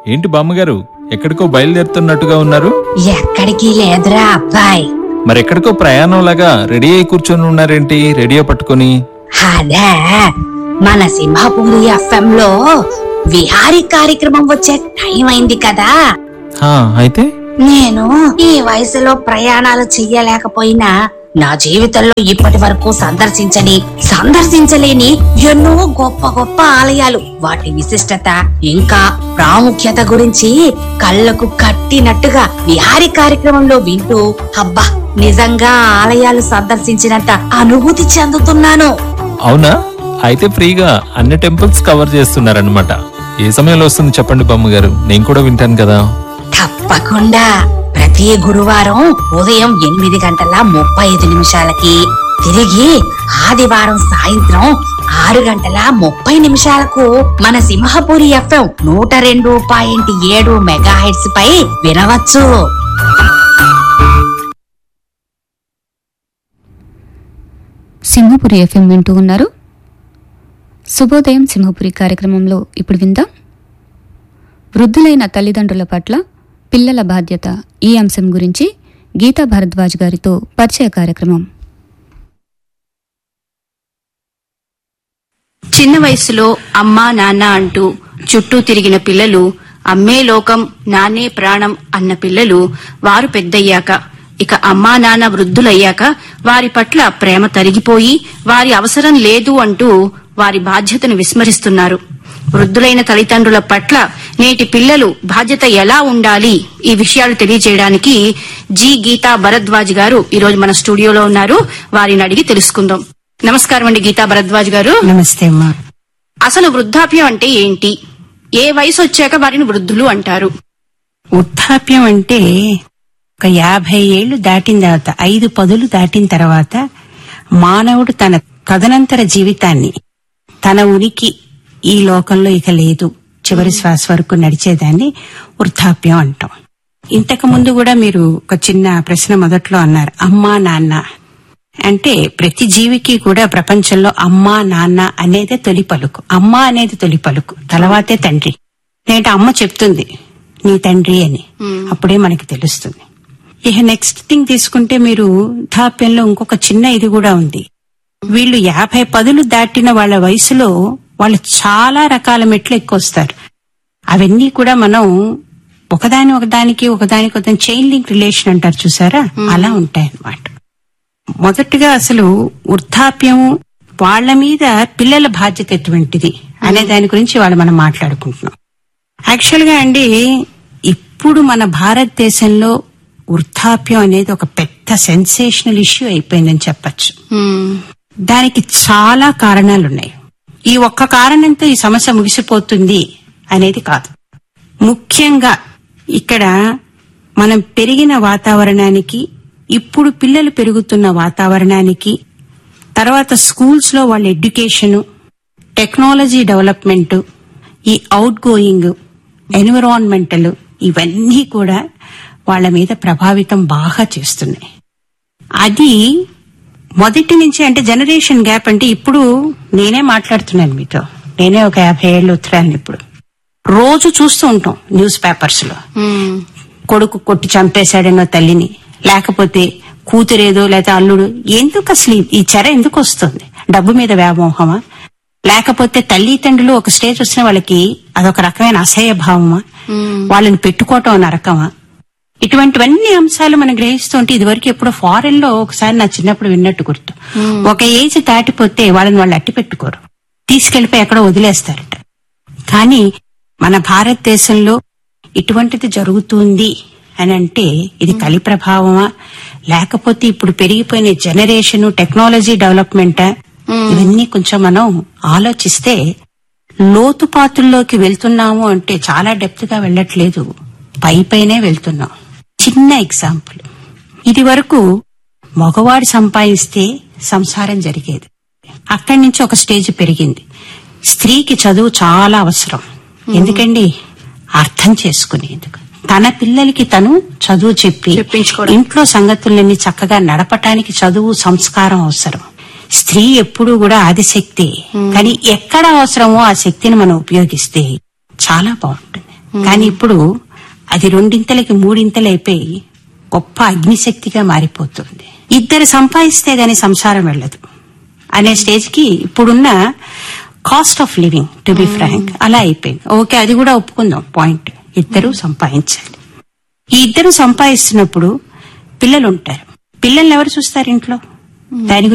ఏంటి బామ్మగారు ఎక్కడికో బయలుదేరుతున్నట్టుగా ఉన్నారు ఎక్కడికి లేదురా అబ్బాయి మరి ఎక్కడికో ప్రయాణంలాగా రెడీ అయి కూర్చొని ఉన్నారేంటి రేడియో పట్టుకొని అదే మన సింహాపూరి ఎఫ్ఎం లో విహారీ కార్యక్రమం వచ్చే టైం అయింది కదా హా అయితే నేను ఈ వయసులో ప్రయాణాలు చెయ్యలేకపోయినా నా జీవితంలో ఇప్పటి వరకు సందర్శించని సందర్శించలేని ఎన్నో గొప్ప గొప్ప ఆలయాలు వాటి విశిష్టత ఇంకా ప్రాముఖ్యత గురించి కళ్ళకు కట్టినట్టుగా విహారీ కార్యక్రమంలో వింటూ అబ్బా నిజంగా ఆ ఆలయాలు సందర్శించినంత అనుభూతి చెందుతున్నాను అవునా అయితే ఫ్రీగా అన్ని టెంపుల్స్ కవర్ చేస్తున్నారనమాట ఏ సమయంలో వస్తుంది చెప్పండి బామ్మగారు నేను కూడా వింటాను కదా తప్పకుండా ప్రతి గురువారం ఉదయం ఎనిమిది గంటల ముప్పై ఐదు నిమిషాలకి తిరిగి ఆదివారం సాయంత్రం ఆరు గంటల ముప్పై నిమిషాలకు మన సింహపురి ఎఫ్ఎం నూట రెండు పాయింట్ ఏడు మెగా హెడ్స్ పై వినవచ్చు సింహపురి ఎఫ్ఎం వింటూ ఉన్నారు శుభోదయం సింహపురి కార్యక్రమంలో ఇప్పుడు విందాం వృద్ధులైన తల్లిదండ్రుల పట్ల పిల్లల బాధ్యత ఈ అంశం గురించి గీతా భరద్వాజ్ గారితో పరిచయ కార్యక్రమం చిన్న వయసులో అమ్మా నాన్న అంటూ చుట్టూ తిరిగిన పిల్లలు అమ్మే లోకం నానే ప్రాణం అన్న పిల్లలు వారు పెద్దయ్యాక ఇక అమ్మా నాన్న వృద్ధులయ్యాక వారి పట్ల ప్రేమ తరిగిపోయి వారి అవసరం లేదు అంటూ వారి బాధ్యతను విస్మరిస్తున్నారు వృద్ధులైన తల్లిదండ్రుల పట్ల నేటి పిల్లలు బాధ్యత ఎలా ఉండాలి ఈ విషయాలు తెలియజేయడానికి జి గీతా భరద్వాజ్ గారు ఈరోజు మన స్టూడియోలో ఉన్నారు వారిని అడిగి తెలుసుకుందాం నమస్కారం అండి గీతా భరద్వాజ్ గారు నమస్తే అమ్మా అసలు వృద్ధాప్యం అంటే ఏంటి ఏ వయసు వచ్చాక వారిని వృద్ధులు అంటారు వృద్ధాప్యం అంటే ఒక యాభై ఏళ్లు దాటిన తర్వాత ఐదు పదులు దాటిన తర్వాత మానవుడు తన తదనంతర జీవితాన్ని తన ఉనికి ఈ లోకంలో ఇక లేదు చివరి శ్వాస వరకు నడిచేదాన్ని వృద్ధాప్యం అంటాం ఇంతకు ముందు కూడా మీరు ఒక చిన్న ప్రశ్న మొదట్లో అన్నారు అమ్మా నాన్న అంటే ప్రతి జీవికి కూడా ప్రపంచంలో అమ్మా నాన్న అనేదే తొలి పలుకు అమ్మ అనేది తొలి పలుకు తర్వాతే తండ్రి నేట అమ్మ చెప్తుంది నీ తండ్రి అని అప్పుడే మనకి తెలుస్తుంది ఇక నెక్స్ట్ థింగ్ తీసుకుంటే మీరు వృద్ధాప్యంలో ఇంకొక చిన్న ఇది కూడా ఉంది వీళ్ళు యాభై పదులు దాటిన వాళ్ళ వయసులో వాళ్ళు చాలా రకాల మెట్లు ఎక్కువస్తారు అవన్నీ కూడా మనం ఒకదాని ఒకదానికి ఒకదానికి ఒకదాని చైన్ లింక్ రిలేషన్ అంటారు చూసారా అలా ఉంటాయి అన్నమాట మొదటిగా అసలు వృద్ధాప్యం వాళ్ళ మీద పిల్లల బాధ్యత ఎటువంటిది అనే దాని గురించి వాళ్ళు మనం మాట్లాడుకుంటున్నాం యాక్చువల్ గా అండి ఇప్పుడు మన భారతదేశంలో వృద్ధాప్యం అనేది ఒక పెద్ద సెన్సేషనల్ ఇష్యూ అయిపోయిందని చెప్పొచ్చు దానికి చాలా కారణాలున్నాయి ఈ ఒక్క కారణంతో ఈ సమస్య ముగిసిపోతుంది అనేది కాదు ముఖ్యంగా ఇక్కడ మనం పెరిగిన వాతావరణానికి ఇప్పుడు పిల్లలు పెరుగుతున్న వాతావరణానికి తర్వాత స్కూల్స్ లో వాళ్ళ ఎడ్యుకేషన్ టెక్నాలజీ డెవలప్మెంట్ ఈ అవుట్ గోయింగ్ ఎన్విరాన్మెంటల్ ఇవన్నీ కూడా వాళ్ళ మీద ప్రభావితం బాగా చేస్తున్నాయి అది మొదటి నుంచి అంటే జనరేషన్ గ్యాప్ అంటే ఇప్పుడు నేనే మాట్లాడుతున్నాను మీతో నేనే ఒక యాభై ఏళ్ళు ఉత్తరాన్ని ఇప్పుడు రోజు చూస్తూ ఉంటాం న్యూస్ పేపర్స్ లో కొడుకు కొట్టి చంపేశాడేనో తల్లిని లేకపోతే కూతురేదో లేదా అల్లుడు ఎందుకు అసలు ఈ- ఈ చెర ఎందుకు వస్తుంది డబ్బు మీద వ్యామోహమా లేకపోతే తల్లిదండ్రులు ఒక స్టేజ్ వచ్చిన వాళ్ళకి అదొక రకమైన అసహ్య భావమా వాళ్ళని పెట్టుకోవటం నరకమా ఇటువంటివన్నీ అంశాలు మనం గ్రహిస్తుంటే ఇదివరకు ఎప్పుడో ఫారెన్ లో ఒకసారి నా చిన్నప్పుడు విన్నట్టు గుర్తు ఒక ఏజ్ దాటిపోతే వాళ్ళని వాళ్ళు అట్టి పెట్టుకోరు తీసుకెళ్లిపోయి ఎక్కడో వదిలేస్తారట కానీ మన భారతదేశంలో ఇటువంటిది జరుగుతుంది అని అంటే ఇది కలి ప్రభావమా లేకపోతే ఇప్పుడు పెరిగిపోయిన జనరేషన్ టెక్నాలజీ డెవలప్మెంటా ఇవన్నీ కొంచెం మనం ఆలోచిస్తే లోతుపాతుల్లోకి వెళ్తున్నాము అంటే చాలా డెప్త్ గా వెళ్ళట్లేదు పై పైనే వెళ్తున్నాం చిన్న ఎగ్జాంపుల్ ఇది వరకు మగవాడు సంపాదిస్తే సంసారం జరిగేది అక్కడి నుంచి ఒక స్టేజ్ పెరిగింది స్త్రీకి చదువు చాలా అవసరం ఎందుకండి అర్థం చేసుకునేందుకు తన పిల్లలకి తను చదువు చెప్పి చెప్పించుకోవడం. ఇంట్లో సంగతులన్నీ చక్కగా నడపటానికి చదువు సంస్కారం అవసరం స్త్రీ ఎప్పుడూ కూడా ఆదిశక్తి కానీ ఎక్కడ అవసరమో ఆ శక్తిని మనం ఉపయోగిస్తే చాలా బాగుంటుంది కానీ ఇప్పుడు అది రెండింతలకి మూడింతలు అయిపోయి గొప్ప అగ్నిశక్తిగా మారిపోతుంది ఇద్దరు సంపాదిస్తే గాని సంసారం వెళ్ళదు అనే స్టేజ్ కి ఇప్పుడున్న cost of living to be frank అలా అయిపోయింది ఓకే అది కూడా ఒప్పుకుందాం పాయింట్ ఇద్దరు సంపాదించాలి ఈ ఇద్దరు సంపాదిస్తున్నప్పుడు పిల్లలు ఉంటారు పిల్లల్ని ఎవరు చూస్తారు ఇంట్లో దాని